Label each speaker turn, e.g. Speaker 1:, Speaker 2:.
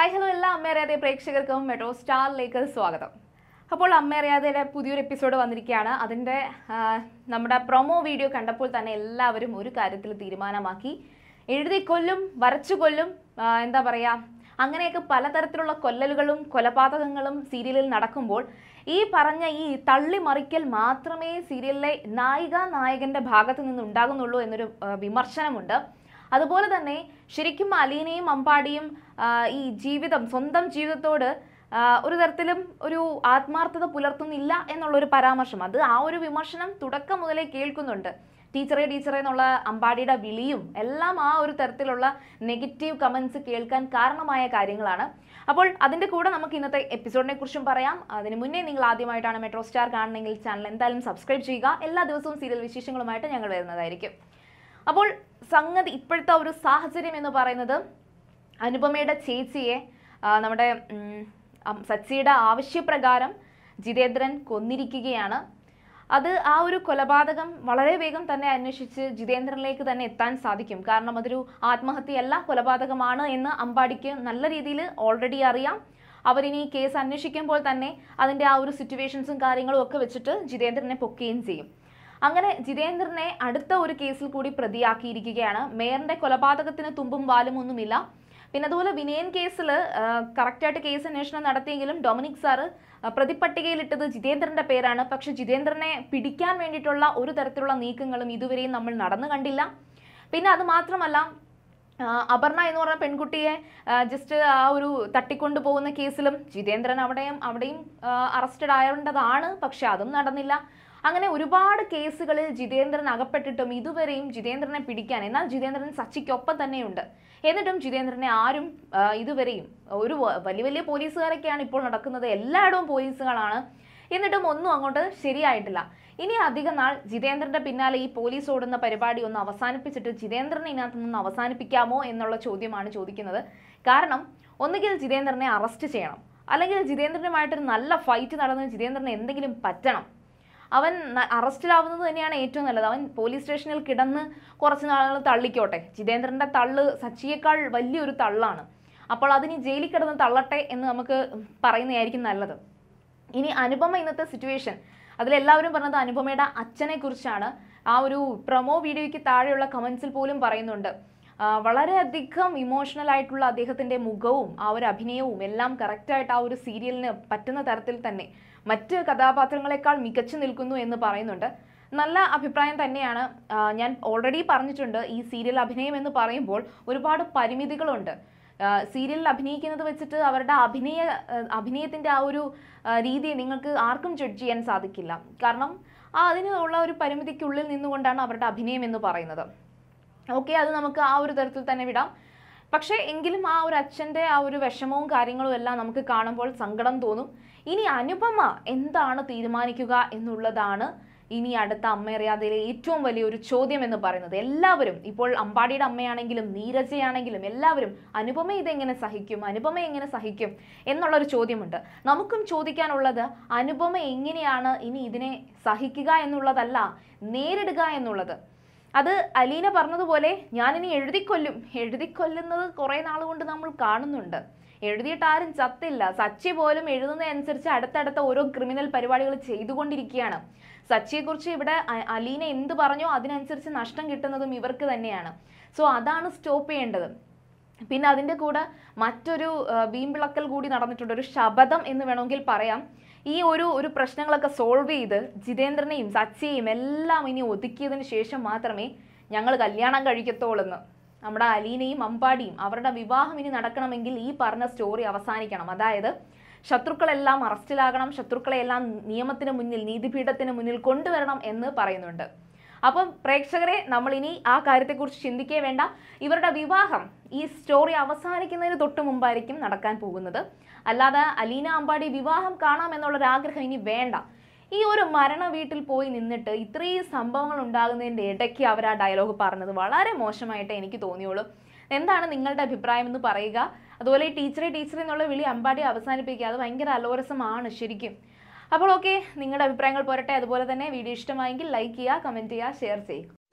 Speaker 1: hi hello എല്ലാ അമ്മയറിയാതെ പ്രേക്ഷകർക്കും metro സ്റ്റാറിലേക്ക് സ്വാഗതം അപ്പോൾ അമ്മയറിയാതെയുടെ പുതിയൊരു എപ്പിസോഡ് വന്നിരിക്കുകയാണ് അതിൻ്റെ ആ, നമ്മുടെ പ്രൊമോ വീഡിയോ കണ്ടപ്പോൾ തന്നെ എല്ലാവരും ഒരു കാര്യത്തിൽ തീരുമാനമാക്കി എഴുതി കൊല്ലും വരച്ചു കൊല്ലും ആ, എന്താ പറയുക അങ്ങനെയൊക്കെ പലതരത്തിലുള്ള കൊല്ലലുകളും കൊലപാതകങ്ങളും സീരിയലിൽ നടക്കുമ്പോൾ ഈ പറഞ്ഞ ഈ തള്ളിമറിക്കൽ മാത്രമേ സീരിയലിലെ നായിക നായകന്റെ ഭാഗത്ത് നിന്ന് ഉണ്ടാകുന്നുള്ളൂ എന്നൊരു ആ, വിമർശനമുണ്ട് അതുപോലെ തന്നെ ശരിക്കും അലീനയും അമ്പാടിയും ആ, ഈ ജീവിതം സ്വന്തം ജീവിതത്തോട് ആ, ഒരു തരത്തിലും ഒരു ആത്മാർത്ഥത പുലർത്തുന്നില്ല എന്നുള്ളൊരു പരാമർശം അത് ആ ഒരു വിമർശനം തുടക്കം മുതലേ കേൾക്കുന്നുണ്ട് ടീച്ചറെ ടീച്ചറെ എന്നുള്ള അമ്പാടിയുടെ വിളിയും എല്ലാം ആ ഒരു തരത്തിലുള്ള നെഗറ്റീവ് കമൻസ് കേൾക്കാൻ കാരണമായ കാര്യങ്ങളാണ് അപ്പോൾ അതിൻ്റെ കൂടെ നമുക്ക് ഇന്നത്തെ എപ്പിസോഡിനെ കുറിച്ചും പറയാം അതിന് മുന്നേ നിങ്ങൾ ആദ്യമായിട്ടാണ് മെട്രോ സ്റ്റാർ കാണണമെങ്കിൽ ചാനൽ എന്തായാലും സബ്സ്ക്രൈബ് ചെയ്യുക എല്ലാ ദിവസവും സീരിയൽ വിശേഷങ്ങളുമായിട്ട് ഞങ്ങൾ വരുന്നതായിരിക്കും അപ്പോൾ സംഗതി ഇപ്പോഴത്തെ ഒരു സാഹചര്യം എന്ന് പറയുന്നത് അനുപമയുടെ ചേച്ചിയെ ആ, നമ്മുടെ ഉം, അം- സച്ചിയുടെ ആവശ്യപ്രകാരം ജിതേന്ദ്രൻ കൊന്നിരിക്കുകയാണ് അത് ആ ഒരു കൊലപാതകം വളരെ വേഗം തന്നെ അന്വേഷിച്ച് ജിതേന്ദ്രനിലേക്ക് തന്നെ എത്താൻ സാധിക്കും കാരണം അതൊരു ആത്മഹത്യയല്ല കൊലപാതകമാണ് എന്ന് അമ്പാടിക്ക് നല്ല രീതിയിൽ ഓൾറെഡി അറിയാം അവരിനി കേസ് അന്വേഷിക്കുമ്പോൾ തന്നെ അതിൻ്റെ ആ ഒരു സിറ്റുവേഷൻസും കാര്യങ്ങളും ഒക്കെ വെച്ചിട്ട് ജിതേന്ദ്രനെ പൊക്കുകയും ചെയ്യും അങ്ങനെ ജിതേന്ദ്രനെ അടുത്ത ഒരു കേസിൽ കൂടി പ്രതിയാക്കിയിരിക്കുകയാണ് മേയറിന്റെ കൊലപാതകത്തിന് തുമ്പും വാലും ഒന്നുമില്ല പിന്നെ അതുപോലെ വിനയൻ കേസിൽ കറക്റ്റായിട്ട് കേസ് അന്വേഷണം നടത്തിയെങ്കിലും ഡൊമിനിക് സാറ് ആ, പ്രതിപ്പട്ടികയിലിട്ടത് ജിതേന്ദ്രന്റെ പേരാണ് പക്ഷെ ജിതേന്ദ്രനെ പിടിക്കാൻ വേണ്ടിയിട്ടുള്ള ഒരു തരത്തിലുള്ള നീക്കങ്ങളും ഇതുവരെയും നമ്മൾ നടന്നു കണ്ടില്ല പിന്നെ അത് മാത്രമല്ല ആ, അപർണ എന്ന് പറഞ്ഞ പെൺകുട്ടിയെ ജസ്റ്റ് ആ ഒരു തട്ടിക്കൊണ്ടു പോകുന്ന കേസിലും ജിതേന്ദ്രൻ അവിടെയും അവിടെയും അറസ്റ്റഡ് ആവേണ്ടതാണ് പക്ഷെ അതും നടന്നില്ല അങ്ങനെ ഒരുപാട് കേസുകളിൽ ജിതേന്ദ്രൻ അകപ്പെട്ടിട്ടും ഇതുവരെയും ജിതേന്ദ്രനെ പിടിക്കാൻ എന്നാൽ ജിതേന്ദ്രൻ സച്ചിക്കൊപ്പം തന്നെയുണ്ട് എന്നിട്ടും ജിതേന്ദ്രനെ ആരും ആ, ഇതുവരെയും ഒരു വ- വലിയ വലിയ പോലീസുകാരൊക്കെയാണ് ഇപ്പോൾ നടക്കുന്നത് എല്ലായിടവും പോലീസുകളാണ് എന്നിട്ടും ഒന്നും അങ്ങോട്ട് ശരിയായിട്ടില്ല ഇനി അധിക നാൾ ജിതേന്ദ്രന്റെ പിന്നാലെ ഈ പോലീസ് ഓടുന്ന പരിപാടി ഒന്ന് അവസാനിപ്പിച്ചിട്ട് ജിതേന്ദ്രനെ ഇതിനകത്ത് നിന്ന് അവസാനിപ്പിക്കാമോ എന്നുള്ള ചോദ്യമാണ് ചോദിക്കുന്നത് കാരണം ഒന്നുകിൽ ജിതേന്ദ്രനെ അറസ്റ്റ് ചെയ്യണം അല്ലെങ്കിൽ ജിതേന്ദ്രനുമായിട്ടൊരു നല്ല ഫൈറ്റ് നടന്ന് ജിതേന്ദ്രന് എന്തെങ്കിലും പറ്റണം അവൻ ന- അറസ്റ്റിലാവുന്നത് തന്നെയാണ് ഏറ്റവും നല്ലത് അവൻ പോലീസ് സ്റ്റേഷനിൽ കിടന്ന് കുറച്ച് നാളുകൾ തള്ളിക്കോട്ടെ ജിതേന്ദ്രന്റെ തള്ള് സച്ചിയേക്കാൾ വലിയൊരു തള്ളാണ് അപ്പോൾ അതിന് ജയിലിൽ കിടന്ന് തള്ളട്ടെ എന്ന് നമുക്ക് പറയുന്നതായിരിക്കും നല്ലത് ഇനി അനുപമ ഇന്നത്തെ സിറ്റുവേഷൻ അതിലെല്ലാവരും പറഞ്ഞത് അനുപമയുടെ അച്ഛനെ കുറിച്ചാണ് ആ ഒരു പ്രൊമോ വീഡിയോയ്ക്ക് താഴെയുള്ള കമൻസിൽ പോലും പറയുന്നുണ്ട് ആ, വളരെയധികം ഇമോഷണൽ ആയിട്ടുള്ള അദ്ദേഹത്തിന്റെ മുഖവും ആ ഒരു അഭിനയവും എല്ലാം കറക്റ്റായിട്ട് ആ ഒരു സീരിയലിന് പറ്റുന്ന തരത്തിൽ തന്നെ മറ്റ് കഥാപാത്രങ്ങളെക്കാൾ മികച്ചു നിൽക്കുന്നു എന്ന് പറയുന്നുണ്ട് നല്ല അഭിപ്രായം തന്നെയാണ് ആ, ഞാൻ ഓൾറെഡി പറഞ്ഞിട്ടുണ്ട് ഈ സീരിയൽ അഭിനയം എന്ന് പറയുമ്പോൾ ഒരുപാട് പരിമിതികളുണ്ട് ആ, സീരിയലിൽ അഭിനയിക്കുന്നത് വെച്ചിട്ട് അവരുടെ അഭിനയ ആ, അഭിനയത്തിന്റെ ആ ഒരു ആ, രീതി നിങ്ങൾക്ക് ആർക്കും ജഡ്ജ് ചെയ്യാൻ സാധിക്കില്ല കാരണം ആ അതിനുള്ള ഒരു പരിമിതിക്കുള്ളിൽ നിന്നുകൊണ്ടാണ് അവരുടെ അഭിനയം എന്ന് പറയുന്നത് ഓക്കെ അത് നമുക്ക് ആ ഒരു തരത്തിൽ തന്നെ വിടാം പക്ഷേ എങ്കിലും ആ ഒരു അച്ഛൻ്റെ ആ ഒരു വിഷമവും കാര്യങ്ങളും എല്ലാം നമുക്ക് കാണുമ്പോൾ സങ്കടം തോന്നും ഇനി അനുപമ എന്താണ് തീരുമാനിക്കുക എന്നുള്ളതാണ് ഇനി അടുത്ത അമ്മയറിയാതെയിലെ ഏറ്റവും വലിയൊരു ചോദ്യം എന്ന് പറയുന്നത് എല്ലാവരും ഇപ്പോൾ അമ്പാടിയുടെ അമ്മയാണെങ്കിലും നീരജയാണെങ്കിലും എല്ലാവരും അനുപമ ഇതെങ്ങനെ സഹിക്കും അനുപമ എങ്ങനെ സഹിക്കും എന്നുള്ളൊരു ചോദ്യമുണ്ട് നമുക്കും ചോദിക്കാനുള്ളത് അനുപമ എങ്ങനെയാണ് ഇനി ഇതിനെ സഹിക്കുക എന്നുള്ളതല്ല നേരിടുക എന്നുള്ളത് അത് അലീന പറഞ്ഞതുപോലെ ഞാനിനി എഴുതിക്കൊല്ലും എഴുതിക്കൊല്ലുന്നത് കുറേ നാൾ കൊണ്ട് നമ്മൾ കാണുന്നുണ്ട് എഴുതിയിട്ട് ആരും ചത്തില്ല സച്ചി പോലും എഴുതുന്നതനുസരിച്ച് അടുത്തടുത്ത ഓരോ ക്രിമിനൽ പരിപാടികൾ ചെയ്തുകൊണ്ടിരിക്കുകയാണ് സച്ചിയെക്കുറിച്ച് ഇവിടെ അ- അലീന എന്ത് പറഞ്ഞോ അതിനനുസരിച്ച് നഷ്ടം കിട്ടുന്നതും ഇവർക്ക് തന്നെയാണ് സോ അതാണ് സ്റ്റോപ്പ് ചെയ്യേണ്ടത് പിന്നെ അതിൻ്റെ കൂടെ മറ്റൊരു ആ, വീമ്പിളക്കൽ കൂടി നടന്നിട്ടുണ്ട് ഒരു ശബദം എന്ന് വേണമെങ്കിൽ പറയാം ഈ ഒരു ഒരു പ്രശ്നങ്ങളൊക്കെ സോൾവ് ചെയ്ത് ജിതേന്ദ്രനെയും സച്ചിയെയും എല്ലാം ഇനി ഒതുക്കിയതിന് ശേഷം മാത്രമേ ഞങ്ങൾ കല്യാണം കഴിക്കത്തോളെന്ന് നമ്മുടെ അലീനയും അമ്പാടിയും അവരുടെ വിവാഹം ഇനി നടക്കണമെങ്കിൽ ഈ പറഞ്ഞ സ്റ്റോറി അവസാനിക്കണം അതായത് ശത്രുക്കളെല്ലാം അറസ്റ്റിലാകണം ശത്രുക്കളെല്ലാം നിയമത്തിന് മുന്നിൽ നീതിപീഠത്തിന് മുന്നിൽ കൊണ്ടുവരണം എന്ന് പറയുന്നുണ്ട് അപ്പം പ്രേക്ഷകരെ നമ്മൾ ഇനി ആ കാര്യത്തെക്കുറിച്ച് ചിന്തിക്കേ വേണ്ട ഇവരുടെ വിവാഹം ഈ സ്റ്റോറി അവസാനിക്കുന്നതിന് തൊട്ട് മുമ്പായിരിക്കും നടക്കാൻ പോകുന്നത് അല്ലാതെ അലീന അമ്പാടി വിവാഹം കാണാം എന്നുള്ളൊരു ആഗ്രഹം ഇനി വേണ്ട ഈ ഒരു മരണ വീട്ടിൽ പോയി നിന്നിട്ട് ഇത്രയും സംഭവങ്ങൾ ഉണ്ടാകുന്നതിൻ്റെ ഇടയ്ക്ക് അവർ ആ ഡയലോഗ് പറഞ്ഞത് വളരെ മോശമായിട്ട് എനിക്ക് തോന്നിയുള്ളൂ എന്താണ് നിങ്ങളുടെ അഭിപ്രായം എന്ന് പറയുക അതുപോലെ ഈ ടീച്ചറെ ടീച്ചറെ എന്നുള്ള വിളി അമ്പാടി അവസാനിപ്പിക്കുക അത് ഭയങ്കര അലോരസമാണ് ശരിക്കും അപ്പോൾ ഓക്കെ നിങ്ങളുടെ അഭിപ്രായങ്ങൾ പോരട്ടെ അതുപോലെ തന്നെ വീഡിയോ ഇഷ്ടമായെങ്കിൽ ലൈക്ക് ചെയ്യുക കമൻറ്റ് ചെയ്യുക ഷെയർ ചെയ്യുക